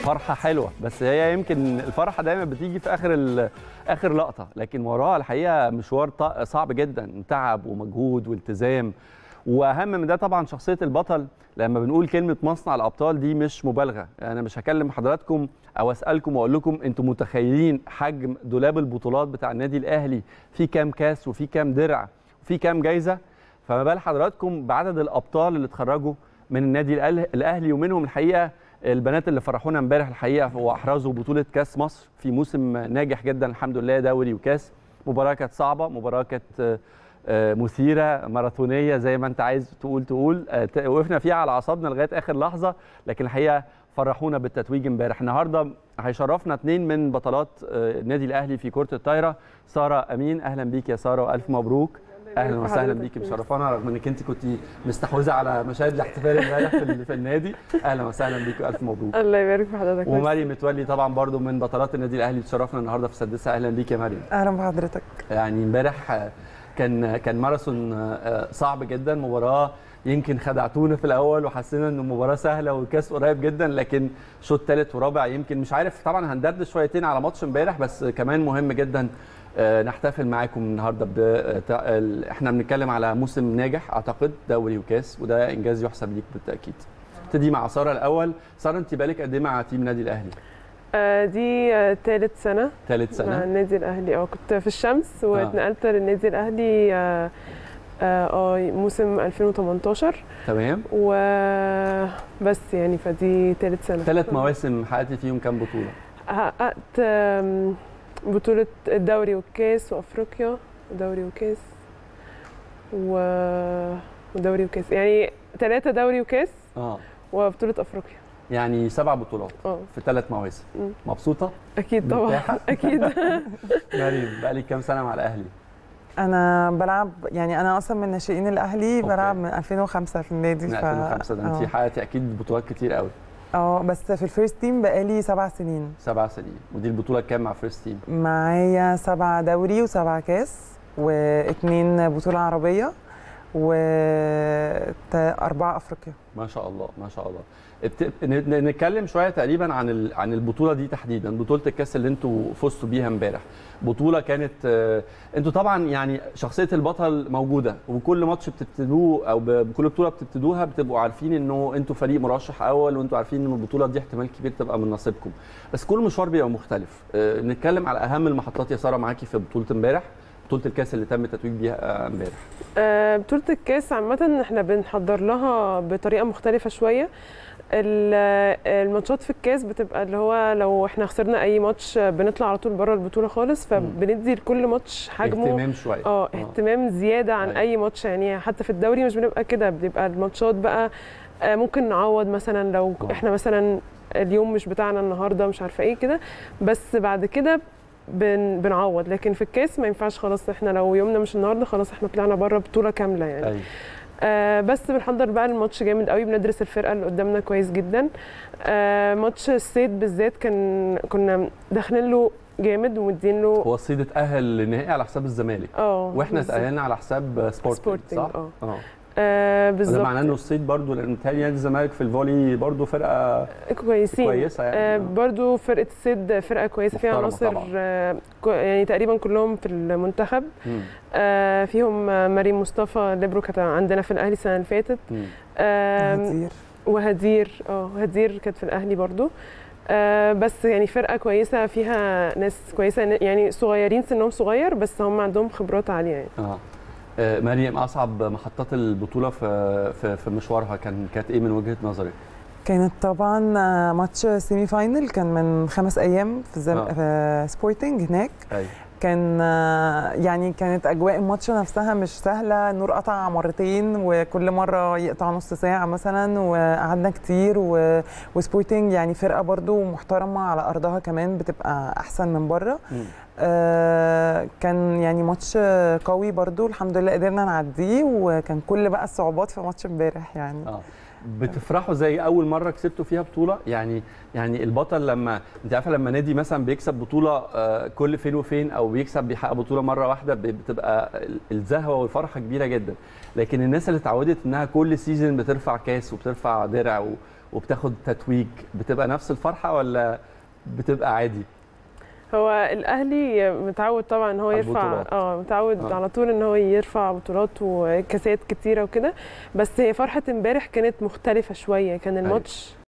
فرحه حلوه بس هي يمكن الفرحه دايما بتيجي في اخر ال- اخر لقطه لكن وراها الحقيقه مشوار ط- صعب جدا تعب ومجهود والتزام واهم من ده طبعا شخصيه البطل لما بنقول كلمه مصنع الابطال دي مش مبالغه انا مش هكلم حضراتكم او اسالكم واقول لكم انتم متخيلين حجم دولاب البطولات بتاع النادي الاهلي في كام كاس وفي كام درع وفي كام جايزه فما بال حضراتكم بعدد الابطال اللي اتخرجوا من النادي الأهل- الاهلي ومنهم الحقيقه البنات اللي فرحونا امبارح الحقيقه واحرزوا بطوله كاس مصر في موسم ناجح جدا الحمد لله دوري وكاس مباراه كانت صعبه مباراه كانت آه، آه، مثيره ماراثونيه زي ما انت عايز تقول تقول آه، ت- وقفنا فيها على اعصابنا لغايه اخر لحظه لكن الحقيقه فرحونا بالتتويج امبارح النهارده هيشرفنا اثنين من بطلات آه، النادي الاهلي في كره الطايره ساره امين اهلا بيك يا ساره والف مبروك اهلا وسهلا بيكي مشرفانا رغم انك انت كنت مستحوذه على مشاهد الاحتفال امبارح في, ال- في النادي اهلا وسهلا بيكي والف مبروك الله يبارك في حضرتك ومريم متولي طبعا برضو من بطلات النادي الاهلي تشرفنا النهارده في السادسه اهلا بيك يا مريم اهلا بحضرتك يعني امبارح آه، كان كان ماراثون آه، صعب جدا مباراه يمكن خدعتونا في الاول وحسينا ان المباراه سهله والكاس قريب جدا لكن شوط ثالث ورابع يمكن مش عارف طبعا هندردش شويتين على ماتش امبارح بس كمان مهم جدا آه، نحتفل معاكم النهارده ب آه، تع- ال- احنا بنتكلم على موسم ناجح اعتقد دوري وكاس وده انجاز يحسب ليك بالتاكيد ابتدي مع ساره الاول ساره انت بالك قد ايه مع تيم نادي الاهلي آه دي آه ثالث سنه ثالث مع سنه النادي الاهلي اه كنت في الشمس واتنقلت للنادي الاهلي اه اه آه، موسم 2018 تمام وبس يعني فدي ثالث سنه ثلاث مواسم حققت فيهم كام بطوله حققت آم، بطولة الدوري والكاس وافريقيا ودوري وكاس و... ودوري وكاس يعني ثلاثة دوري وكاس اه وبطولة افريقيا يعني سبع بطولات اه في ثلاث مواسم مم. مبسوطه اكيد طبعا مرتاحة؟ اكيد مريم بقالي كام سنه مع الاهلي انا بلعب يعني انا اصلا من ناشئين الاهلي أوكي. بلعب من 2005 في النادي من ف- 2005 ده انت آه. حققتي اكيد بطولات كتير قوي اه بس في الفيرست تيم بقالي سبع سنين سبع سنين ودي البطوله كام مع فيرست تيم معايا سبعة دوري وسبعة كاس واتنين بطولة عربية وأربعة أفريقيا ما شاء الله ما شاء الله ابت... ن- نتكلم شويه تقريبا عن ال... عن البطوله دي تحديدا بطوله الكاس اللي انتوا فزتوا بيها امبارح بطوله كانت آه، انتوا طبعا يعني شخصيه البطل موجوده وكل ماتش بتبتدوه او ب- بكل بطوله بتبتدوها بتبقوا عارفين انه انتوا فريق مرشح اول وانتوا عارفين ان البطوله دي احتمال كبير تبقى من نصيبكم بس كل مشوار بيبقى مختلف آه، نتكلم على اهم المحطات يا ساره معاكي في بطوله امبارح بطوله الكاس اللي تم التتويج بيها آه، امبارح آه، بطولة الكاس عامة احنا بنحضر لها بطريقة مختلفة شوية ال- الماتشات في الكاس بتبقى اللي هو لو احنا خسرنا اي ماتش بنطلع على طول بره البطولة خالص فبندي لكل ماتش حجمه اهتمام شويه اه اهتمام زيادة عن أيوة. اي ماتش يعني حتى في الدوري مش بنبقى كده بتبقى الماتشات بقى آه، ممكن نعوض مثلا لو آه. احنا مثلا اليوم مش بتاعنا النهارده مش عارفه ايه كده بس بعد كده بن بنعوض لكن في الكاس ما ينفعش خلاص احنا لو يومنا مش النهارده خلاص احنا طلعنا بره بطوله كامله يعني ايوه آه بس بنحضر بقى الماتش جامد قوي بندرس الفرقه اللي قدامنا كويس جدا آه ماتش الصيد بالذات كان كنا داخلين له جامد ومدين له هو الصيد اتاهل للنهائي على حساب الزمالك اه واحنا بالظبط. اتاهلنا على حساب سبورتنج سبورتنج، صح؟ اه. اه آه ده بالظبط معناه انه الصيد برضو لان متهيألي نادي الزمالك في الفولي برضو فرقه كويسين كويسه يعني آه آه. برضو فرقه الصيد فرقه كويسه فيها محترمة عناصر طبعاً. آه كو- يعني تقريبا كلهم في المنتخب مم. آه فيهم آه، مريم مصطفى ليبرو كانت عندنا في الاهلي السنه اللي فاتت مم. آه كتير وهدير اه هدير كانت في الاهلي برضو آه بس يعني فرقه كويسه فيها ناس كويسه يعني صغيرين سنهم صغير بس هم عندهم خبرات عاليه يعني اه آه، مريم اصعب محطات البطوله في في, في مشوارها كان كانت ايه من وجهه نظرك؟ كانت طبعا آه، ماتش سيمي فاينل كان من خمس أيام في, الزم... آه. في سبورتنج هناك ايوه كان آه، يعني كانت اجواء الماتش نفسها مش سهله النور قطع مرتين وكل مره يقطع نص ساعه مثلا وقعدنا كتير و... وسبورتنج يعني فرقه برضو محترمه على ارضها كمان بتبقى احسن من بره مم. آه كان يعني ماتش قوي برضو الحمد لله قدرنا نعديه وكان كل بقى الصعوبات في ماتش امبارح يعني اه بتفرحوا زي اول مره كسبتوا فيها بطوله يعني يعني البطل لما انت عارفه لما نادي مثلا بيكسب بطوله آه، كل فين وفين او بيكسب بيحقق بطوله مره واحده ب- بتبقى ال- الزهوه والفرحه كبيره جدا لكن الناس اللي اتعودت انها كل سيزون بترفع كاس وبترفع درع و- وبتاخد تتويج بتبقى نفس الفرحه ولا بتبقى عادي هو الاهلي متعود طبعا ان هو على يرفع البطولات. اه متعود آه. على طول ان هو يرفع بطولات وكاسات كتيره وكده بس هي فرحه امبارح كانت مختلفه شويه كان الماتش